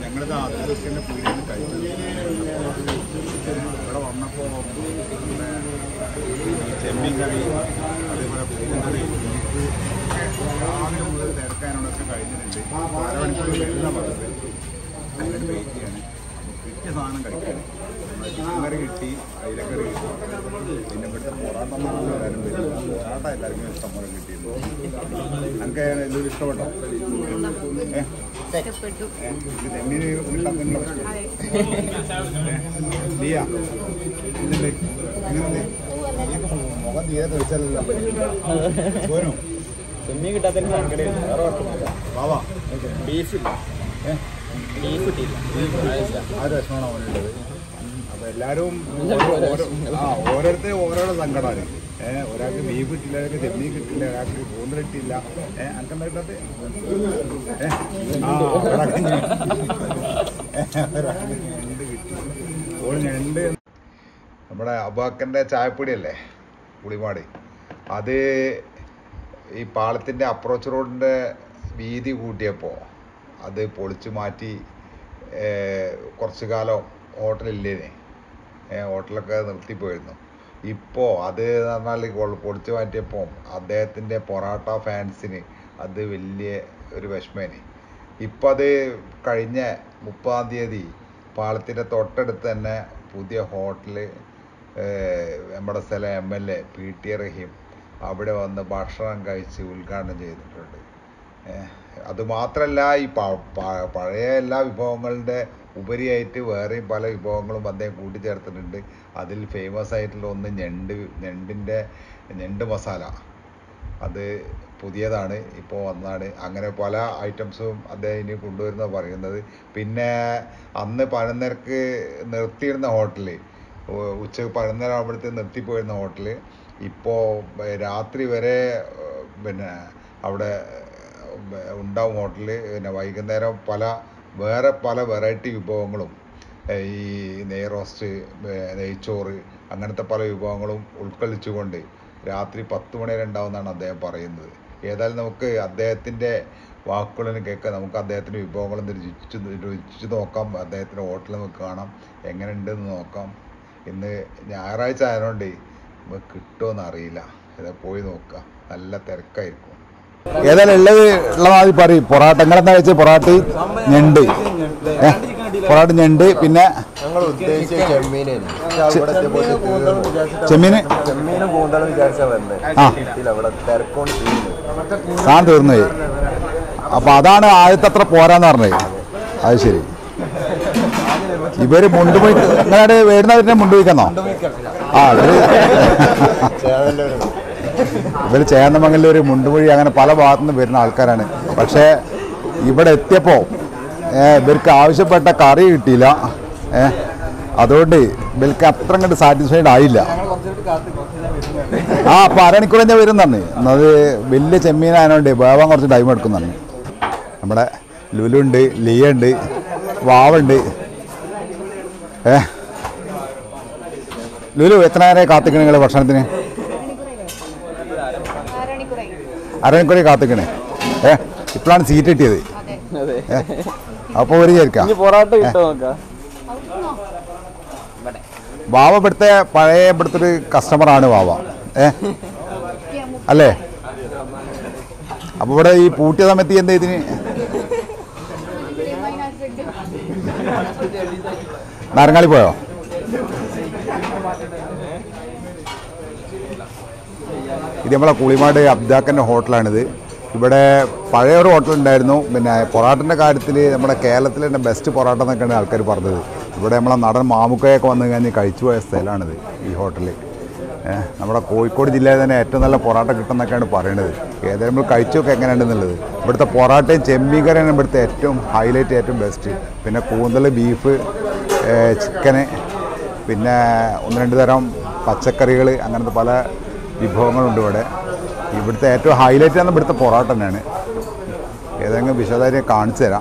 ഞങ്ങളിത് ആദ്യ ദിവസത്തിൻ്റെ പീടിയിൽ കഴിച്ചത് ഇവിടെ വന്നപ്പോൾ പിന്നെ ചെമ്മീൻ കറി അതേപോലെ പൂരും കറി ബീഫ് രാവിലെ മുതൽ തിരക്കാനോടൊക്കെ കഴിഞ്ഞിട്ടുണ്ട് അരമണിക്കൂർ വരുന്ന പറഞ്ഞത് അതിന് വെയിറ്റ് ചെയ്യാണ് കിട്ടിയ സാധനം കഴിക്കാൻ ചിക്കൻ കറി കിട്ടി അയിലക്കറി കിട്ടി പിന്നെ ഇവിടുത്തെ പൊറാട്ട മാത്രം എല്ലാവരും വരും പൊറാട്ട എല്ലാവർക്കും ഇഷ്ടം പോലെ കിട്ടിയിരുന്നു എനിക്ക് എല്ലാവരും ഇഷ്ടപ്പെട്ടോ ഏ ഇഷ്ടപ്പെട്ടു ഏ, ഇത് തെമ്മീന് ഉണ്ടാക്കുന്ന ലിയ എന്തുണ്ട് എങ്ങനെയുണ്ട് മുഖം തീരെ തെളിച്ചല്ലോ പോരും ചെമ്മീൻ കിട്ടാത്തതിന് സങ്കടമില്ല വേറെ കുഴപ്പമൊന്നുമില്ല വാവാ ബീഫ് ഏ ബീഫ് കിട്ടിയില്ല ആ ഒരു വിഷമമാണ് അവനുള്ളത് അപ്പൊ എല്ലാവരും ആ ഓരോരുത്തർ ഓരോരോ സങ്കടമാണ് ഏഹ് ഒരാൾക്ക് ബീഫ് കിട്ടില്ല ഒരാൾക്ക് ചെമ്മീൻ കിട്ടില്ല ഒരാൾക്ക് കൂന്തൽ കിട്ടില്ല ഏഹ് അനക്കെന്താ കിട്ടാത്ത ആ ഒരാൾക്ക് ഏഹ്, ഒരാൾക്ക് ഞണ്ട് കിട്ടി ഓൾ ഞണ്ട് നമ്മുടെ അബാക്കൻ്റെ ചായപ്പൊടിയല്ലേ പുളിമാട് അത് ഈ പാളത്തിൻ്റെ അപ്രോച്ച് റോഡിൻ്റെ വീതി കൂട്ടിയപ്പോൾ അത് പൊളിച്ചു മാറ്റി ഏഹ്, കുറച്ച് കാലം ഹോട്ടലില്ലേനെ ഹോട്ടലൊക്കെ നിർത്തിപ്പോയിരുന്നു ഇപ്പോൾ അത് എന്ന് പറഞ്ഞാൽ കൊ- പൊളിച്ചു മാറ്റിയപ്പോൾ അദ്ദേഹത്തിൻ്റെ പൊറാട്ട ഫാൻസിന് അത് വലിയ ഒരു വിഷമേന് ഇപ്പം അത് കഴിഞ്ഞ മുപ്പതാം തീയതി പാളത്തിൻ്റെ തൊട്ടടുത്ത് തന്നെ പുതിയ ഹോട്ടല് ഏഹ്, നമ്മുടെ സ്ഥലം M L A P T Rahim അവിടെ വന്ന് ഭക്ഷണം കഴിച്ച് ഉദ്ഘാടനം ചെയ്തിട്ടുണ്ട് ഏഹ്, അതുമാത്രമല്ല ഈ പ- പ- പഴയ എല്ലാ വിഭവങ്ങളുടെ ഉപരിയായിട്ട് വേറെയും പല വിഭവങ്ങളും അദ്ദേഹം കൂട്ടിച്ചേർത്തിട്ടുണ്ട് അതിൽ ഫേമസ് ആയിട്ടുള്ള ഒന്ന് ഞണ്ട് ഞണ്ടിൻ്റെ ഞണ്ട് മസാല അത് പുതിയതാണ് ഇപ്പോൾ വന്നാണ് അങ്ങനെ പല ഐറ്റംസും അദ്ദേഹം ഇനി കൊണ്ടുവരുന്ന പറയുന്നത് പിന്നെ അന്ന് പതിനൊന്നരക്ക് നിർത്തിയിരുന്ന ഹോട്ടല് ഉച്ചക്ക് പതിനൊന്നര ആകുമ്പോഴത്തേക്ക് നിർത്തിപ്പോയിരുന്ന ഹോട്ടല് ഇപ്പോൾ രാത്രി വരെ ഏഹ്, പിന്നെ അവിടെ ഏഹ്, ഉണ്ടാവും ഹോട്ടല് പിന്നെ വൈകുന്നേരം പല വേറെ പല വെറൈറ്റി വിഭവങ്ങളും ഏഹ്, ഈ നെയ് റോസ്റ്റ് ഏഹ്, നെയ്ച്ചോറ് അങ്ങനത്തെ പല വിഭവങ്ങളും ഉൾക്കൊള്ളിച്ചുകൊണ്ട് രാത്രി പത്ത് മണി വരെ ഉണ്ടാവുമെന്നാണ് അദ്ദേഹം പറയുന്നത് ഏതായാലും നമുക്ക് അദ്ദേഹത്തിൻ്റെ വാക്കുകളിന് കേൾക്കാം നമുക്ക് അദ്ദേഹത്തിൻ്റെ വിഭവങ്ങളൊന്ന് രുചിച്ച് രുചിച്ച് നോക്കാം അദ്ദേഹത്തിൻ്റെ ഹോട്ടൽ നമുക്ക് കാണാം എങ്ങനെ ഉണ്ടെന്ന് നോക്കാം ഇന്ന് ഞായറാഴ്ച ആയതുകൊണ്ട് നമുക്ക് കിട്ടുമോയെന്ന് അറിയില്ല ഇത് പോയി നോക്കാം നല്ല തിരക്കായിരിക്കും ഏതായാലും ഉള്ളത് ഉള്ള മാതിരി പറയും പൊറാട്ട നിങ്ങളെന്താ വെച്ചാൽ പൊറാട്ടി ഞണ്ട് ഏ പൊറാട്ട ഞണ്ട് പിന്നെ ഞങ്ങൾ ഉദ്ദേശിച്ച ചെമ്മീനായിരുന്നു പക്ഷെ അവിടെ എത്തിയപ്പോൾ തീർന്നു. ചെമ്മീന് ചെമ്മീനും കൂന്തലും വിചാരിച്ചാ വന്നത് ആ. കിട്ടിയില്ല അവിടെ തിരക്കൊണ്ട് തീർന്നു സാധനം തീർന്നു പോയി അപ്പൊ അതാണ് ആദ്യത്തെ അത്ര പോരാന്ന് പറഞ്ഞത് അത് ശരി ഇവര് മുണ്ടുപോയി നിങ്ങളുടെ വരുന്നവരുടെ മുണ്ടുപോയിക്കുന്നോ ആ ഇവര് ചേതന്റെ ഒരു ഇവർ ചേന്നമംഗലൂർ മുണ്ടുമൊഴി അങ്ങനെ പല ഭാഗത്തു നിന്ന് വരുന്ന ആൾക്കാരാണ് പക്ഷേ ഇവിടെ എത്തിയപ്പോൾ ഇവർക്ക് ആവശ്യപ്പെട്ട കറി കിട്ടിയില്ല ഏ അതുകൊണ്ട് ഇവർക്ക് അത്ര അങ്ങോട്ട് സാറ്റിസ്ഫൈഡ് ആയില്ല ആ അപ്പോൾ അരമണിക്കൂർ തന്നെ വരും തന്നെ അത് വലിയ ചെമ്മീനായതുകൊണ്ട് വേവാൻ കുറച്ച് ടൈം എടുക്കും തന്നെ നമ്മുടെ ലുലുണ്ട് ലിയ ഉണ്ട് വാവുണ്ട് ഏ ലുലു എത്ര നേരം കാത്തിക്കണം നിങ്ങൾ ഭക്ഷണത്തിന് ആറണിക്കുറായി അരമണിക്കൂറി കാത്തിക്കണേ ഏ ഇപ്പോഴാണ് സീറ്റ് കിട്ടിയത് അതെ ഏ അപ്പോൾ ഒരു ചേർക്കാം ഇനി പൊറാട്ട കിട്ടോ നോക്കാം വാവ ഇവിടുത്തെ പഴയ ഇവിടുത്തെ ഒരു കസ്റ്റമറാണ് വാവ ഏ അല്ലേ അപ്പോൾ ഇവിടെ ഈ പൂട്ടിയ സമയത്ത് എന്താ ഇതിന് നാരങ്ങാളി പോയോ ഇത് നമ്മളെ കുളിമാട് അബ്ദാക്കൻ്റെ ഹോട്ടലാണിത് ഇവിടെ പഴയ ഒരു ഹോട്ടൽ ഉണ്ടായിരുന്നു പിന്നെ പൊറാട്ടിൻ്റെ കാര്യത്തിൽ നമ്മുടെ കേരളത്തിലെ തന്നെ ബെസ്റ്റ് പൊറാട്ട എന്നൊക്കെയാണ് ആൾക്കാർ പറഞ്ഞത് ഇവിടെ നമ്മളെ നടൻ മാമുക്കയൊക്കെ വന്ന് കഴിഞ്ഞ് കഴിച്ചു പോയ സ്ഥലമാണിത് ഈ ഹോട്ടൽ ഏഹ് നമ്മുടെ കോഴിക്കോട് ജില്ലയിൽ തന്നെ ഏറ്റവും നല്ല പൊറാട്ട കിട്ടുന്നൊക്കെയാണ് പറയുന്നത് ഏതായാലും നമ്മൾ കഴിച്ചൊക്കെ എങ്ങനെയുണ്ടെന്നുള്ളത് ഇവിടുത്തെ പൊറാട്ടയും ചെമ്മീൻ കറിയാണ് ഇവിടുത്തെ ഏറ്റവും ഹൈലൈറ്റ് ഏറ്റവും ബെസ്റ്റ് പിന്നെ കൂന്തൽ ബീഫ് ചിക്കന് പിന്നെ ഒന്ന് രണ്ട് തരം പച്ചക്കറികൾ അങ്ങനത്തെ പല വിഭവങ്ങളുണ്ട് ഇവിടെ ഇവിടുത്തെ ഏറ്റവും ഹൈലൈറ്റ് ആണ് ഇവിടുത്തെ പൊറോട്ട തന്നെയാണ് ഏതെങ്കിലും വിശദാര്യം കാണിച്ചു തരാം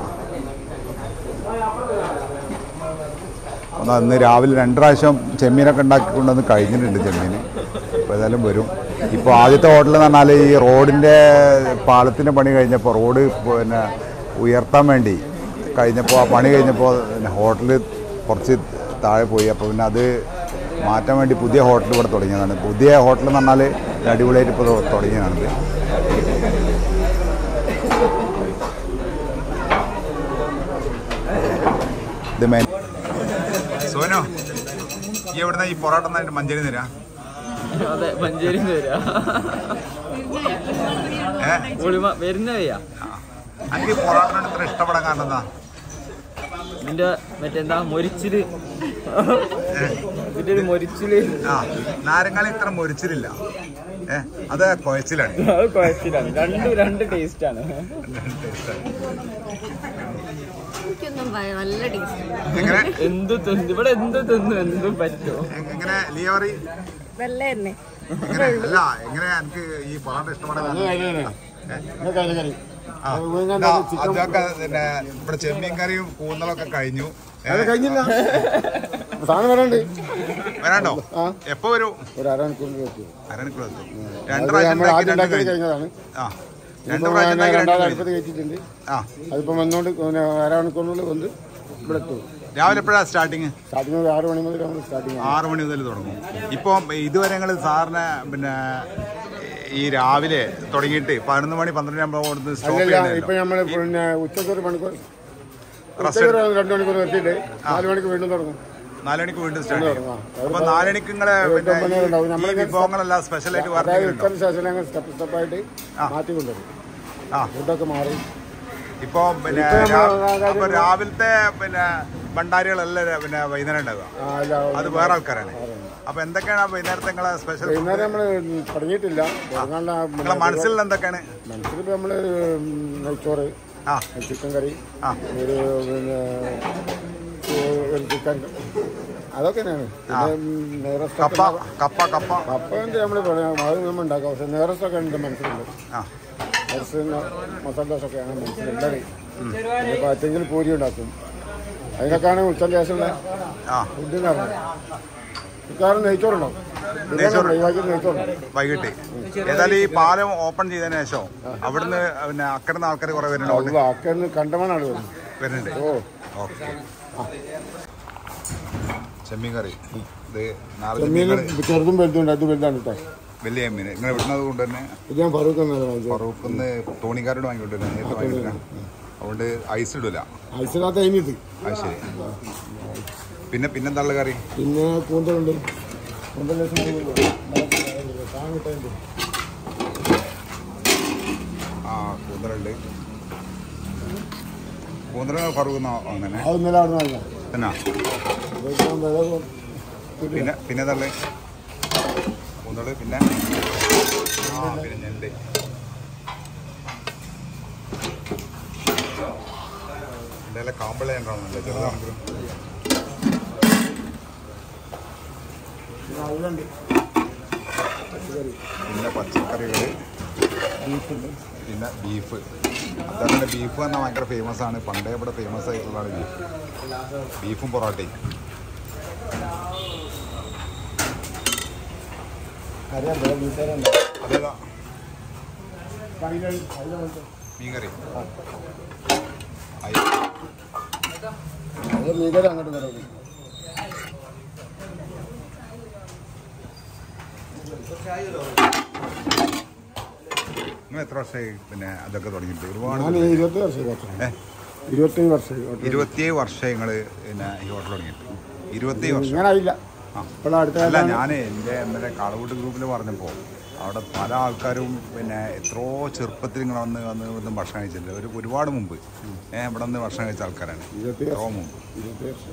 ഒന്ന് അന്ന് രാവിലെ രണ്ട് പ്രാവശ്യം ചെമ്മീനൊക്കെ ഉണ്ടാക്കിക്കൊണ്ടൊന്ന് കഴിഞ്ഞിട്ടുണ്ട് ചെമ്മീൻ അപ്പോൾ ഏതായാലും വരും ഇപ്പോൾ ആദ്യത്തെ ഹോട്ടൽ എന്ന് പറഞ്ഞാൽ ഈ റോഡിൻ്റെ പാലത്തിൻ്റെ പണി കഴിഞ്ഞപ്പോൾ റോഡ് പിന്നെ ഉയർത്താൻ വേണ്ടി കഴിഞ്ഞപ്പോൾ ആ പണി കഴിഞ്ഞപ്പോൾ പിന്നെ ഹോട്ടൽ കുറച്ച് താഴെ പോയി അപ്പോൾ പിന്നെ അത് മാറ്റാൻ വേണ്ടി പുതിയ ഹോട്ടൽ ഇവിടെ തുടങ്ങിയതാണ് പുതിയ ഹോട്ടൽ എന്ന് പറഞ്ഞാൽ അടിപൊളിയായിട്ട് ഇപ്പോൾ തുടങ്ങിയതാണിത് ഇത് മെയിൻ സോനോ ഈ എവിടുന്ന ഈ പൊറോട്ട നന്നായിട്ട് മഞ്ചേരി തരാ അതെ മഞ്ചേരി വരാ ഏ ഒളിമ വരുന്ന വയ്യാ എനിക്ക് ഈ പൊറോട്ടനോട് ഇത്ര ഇഷ്ടപ്പെടാൻ കാരണം എന്താ നിന്റെ മറ്റെന്താ മൊരിച്ചില് ഇതിന്റെ ഒരു മൊരിച്ചില് ആ നാരങ്ങാളി ഇത്ര മൊരിച്ചിലില്ല ഏ അത് കുഴച്ചിലാണ് അത് കുഴച്ചിലാണ് രണ്ടും രണ്ട് ടേസ്റ്റ് ആണ് എനിക്കൊന്നും ഭയ- നല്ല ടേസ്റ്റ് എങ്ങനെ എന്ത് തിന്നു ഇവിടെ എന്ത് തിന്നു എന്തും പറ്റുമോ എ- എങ്ങനെ ലിയോറി നല്ല തന്നെ എങ്ങനെ അല്ല എങ്ങനെ എനിക്ക് ഈ പൊറോട്ട ഇഷ്ടപ്പെടാൻ കാരണം? ആ. ഇതാ, അതൊക്കെ പിന്നെ ഇവിടെ ചെമ്മീൻ കറിയും കൂന്തളൊക്കെ കഴിഞ്ഞു ഏ, കഴിഞ്ഞില്ല സാധനം വരണ്ട് വരാണ്ടോ എപ്പോ വരും ഒരു അരമണിക്കൂറിൽ വെക്കും അരമണിക്കൂർ എത്തും രണ്ട് അത് പ്രാവശ്യം നമ്മൾ ഉണ്ടാക്കി ആദ്യം രണ്ട് ഉണ്ടാക്കിയത് കഴിഞ്ഞു കഴിഞ്ഞതാണ് ആ രണ്ട് ഇപ്പം പ്രാവശ്യം ഞാൻ ഉണ്ടാക്കി രണ്ട് രണ്ടാമത് കഴിഞ്ഞു അടുപ്പത്ത് കയറ്റിയിട്ടുണ്ട് ആ അതിപ്പം വന്നുകൊണ്ട് പിന്നെ അരമണിക്കൂറിനുള്ളിൽ വന്ന് ഇവിടെ എത്തും രാവിലെ എപ്പോഴാണ് സ്റ്റാർട്ടിങ് സ്റ്റാർട്ടിങ് ഒരു ആറ് മണി മുതൽ നമ്മൾ സ്റ്റാർട്ടിങ് ആറ് മണി മുതൽ തുടങ്ങും ഇപ്പം ഇതുവരെ ഞങ്ങൾ സാറിന് പിന്നെ ഈ രാവിലെ തുടങ്ങിയിട്ട് പതിനൊന്ന് മണി പന്ത്രണ്ട് ആകുമ്പോൾ കൊടുത്ത് സ്റ്റോപ്പ് അല്ലല്ല ഇപ്പം ചെയ്യുന്നില്ല നമ്മൾ പിന്നെ ഉച്ചയ്ക്ക് ഒരു മണിക്കൂർ Rest ഉച്ചയ്ക്ക് ഒരു രണ്ട് മണിക്കൂർ നിർത്തിയിട്ട് നാല് മണിക്ക് വീണ്ടും തുടങ്ങും നാല് മണിക്ക് വീണ്ടും സ്റ്റാർട്ട് ചെയ്യും ആ. അപ്പൊ നാല് മണിക്ക് നിങ്ങളെ പിന്നെ എട്ട് മണി വരെ ഉണ്ടാവും. ഈ- ഈ നമ്മളിങ്ങനെ വിഭവങ്ങളെല്ലാം സ്പെഷ്യലായിട്ട് അതായത് വേറെ ഉച്ചയ്ക്ക് ശേഷം ഞങ്ങൾ സ്റ്റെപ്പ് സ്റ്റെപ്പായിട്ട് മാറ്റി കൊണ്ടുവരും ആ ഫുഡൊക്കെ മാറി ഇപ്പൊ പിന്നെ ഇപ്പൊ നമ്മള് രാ- ആ കാര്യം- അപ്പൊ രാവിലത്തെ പിന്നെ ഭണ്ഡാരികളെല്ലാം ര- പിന്നെ വൈകുന്നേരം ഉണ്ടാവുക ആ, അല്ല, അത് വേറെ ആൾക്കാരാണ് അപ്പൊ എന്തൊക്കെയാണ് ആ വൈകുന്നേരത്തെ നിങ്ങളെ സ്പെഷ്യൽ വൈകുന്നേരം നമ്മൾ തുടങ്ങിയിട്ടില്ല തുടങ്ങാനുള്ള നിങ്ങളെ മനസ്സിൽ എന്തൊക്കെയാണ് മനസ്സിലിപ്പോൾ നമ്മൾ നെയ്ച്ചോറ് ആ ചിക്കൻ കറി ആ. ഒരു പിന്നെ ഒരു ചിക്കൻ അതൊക്കെ തന്നെയാണ് പിന്നെ നെയ്റോസ്റ്റ് കപ്പ ഒക്കെ കപ്പ കപ്പ കപ്പ ഉണ്ട് നമ്മൾ പറയാം അത് നമ്മൾ ഉണ്ടാക്കാം പക്ഷെ നെയ്റോസ്റ്റ് ഒക്കെ ഉണ്ട് മനസ്സിലുണ്ട് ആ നെയ്റോസ്റ്റ് മസാല ദോശ ഒക്കെയാണ് മനസ്സിലുള്ളത് പിന്നെ പറ്റെങ്കിൽ പൂരി ഉണ്ടാക്കും അതിനൊക്കെയാണ് ഉച്ചൻ്റെ ശേഷമുള്ള ആ ഫുഡ് എന്ന് പറഞ്ഞത് മിക്കവാറും നെയ്ച്ചോറുണ്ടാവും നെയ്ച്ചോറ്. ഒഴിവാക്കി നെയ്ച്ചോറുണ്ടാവും വൈകിട്ട് ഏതായാലും ഈ പാലം ഓപ്പൺ ചെയ്തതിന് ശേഷം അവിടുന്ന് പിന്നെ അക്കടുന്ന ആൾക്കാർ കുറെ വരുന്നുണ്ട് ഉവ്വ് അക്കന്ന് കണ്ടമാനാണ് വരുന്നത് വരുന്നുണ്ട് ഓ ഓക്കെ ചെമ്മീൻ കറി ഇത് നാളെ ചെമ്മീൻ ചെമ്മീൻ ചെറുതും വലുതുണ്ട് അത് വലുതാണ് കേട്ടോ വലിയ ചെമ്മീൻ നിങ്ങൾ വിടുന്നത് കൊണ്ട് തന്നെ ഇത് ഞാൻ ഫറൂഖ് എന്നാണ് വാങ്ങിച്ചത് ഫറൂഖിന്ന് തോണിക്കാരോട് വാങ്ങിക്കൊണ്ടിരുന്നത് നേരിട്ട് വാങ്ങിക്കൊണ്ടിരുന്ന അതുകൊണ്ട് ഐസ് ഇടില്ല ഐസിനകത്ത് കഴിഞ്ഞിട്ട് അത് ശരി പിന്നെ പിന്നെന്താ ഉള്ള കറി പിന്നെ കൂന്തലുണ്ട് കൂന്തൽ ലേശം സാധനം കിട്ടാനുണ്ട് ആ കൂന്തലുണ്ട് കൂന്തല ഫറൂഖ് അങ്ങനെ അത് ഇന്നലെ അവിടെ വാങ്ങിക്കാം എന്നാ ഇതൊക്കെ വില പിന്നെ പിന്നെ തള്ളേ കൂന്തള് പിന്നെ ആ പിന്നെ ഞണ്ട് എൻ്റെ കാമ്പിള ഉണ്ടാവുന്നുണ്ട് ചെറുതാണെങ്കിലും അതിലുണ്ട് പിന്നെ പച്ചക്കറികൾ പിന്നെ ബീഫ് അതാണ് ബീഫ് പറഞ്ഞാൽ ഭയങ്കര ഫേമസ് ആണ് പണ്ടേ ഇവിടെ ഫേമസ് ആയിട്ടുള്ളതാണ് ബീഫ് ബീഫും പൊറോട്ടയും അറിയാം വീട്ടുകാരുണ്ട് അതേതാ അതിലുണ്ട് അതിലുണ്ട് മീൻ കറി അത് മീൻകറി അങ്ങോട്ട് കിടക്കും നിങ്ങൾ എത്ര വർഷമായി പിന്നെ അതൊക്കെ തുടങ്ങിയിട്ട് ഒരുപാട് ഞാൻ ഇരുപത്തി വർഷമായി ഹോട്ടൽ ഏ? ഇരുപത്തേഴ് വർഷമായി ഹോട്ടൽ ഇരുപത്തിയേഴ് വർഷമായി നിങ്ങൾ പിന്നെ ഈ ഹോട്ടൽ തുടങ്ങിയിട്ട് ഇരുപത്തിയേഴ് വർഷം ഇങ്ങനായില്ല ആ. ഇപ്പോൾ അടുത്ത അല്ല ഞാൻ എൻ്റെ എൻ്റെ കളവൂട്ട് ഗ്രൂപ്പിൽ പറഞ്ഞപ്പോൾ അവിടെ പല ആൾക്കാരും പിന്നെ എത്രയോ ചെറുപ്പത്തിൽ ഇങ്ങനെ വന്ന് വന്ന് വന്ന് ഭക്ഷണം കഴിച്ചിട്ടുണ്ട് ഒരു ഒരുപാട് മുമ്പ് ഏഹ് ഇവിടെ നിന്ന് ഭക്ഷണം കഴിച്ച ആൾക്കാരാണ് ഇരുപത്തി എത്രയോ മുമ്പ് ഇരുപത്തി വർഷം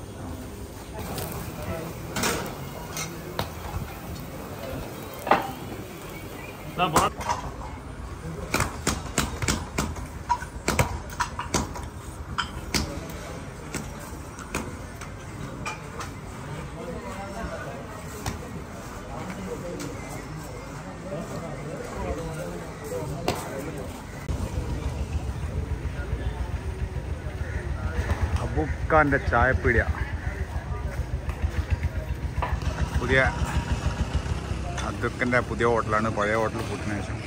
അബുക്കാൻ്റെ ചായപ്പീടിയ പുതിയ അബ്ദുക്കൻ്റെ പുതിയ ഹോട്ടലാണ് പഴയ ഹോട്ടൽ പൂട്ടിന് ശേഷം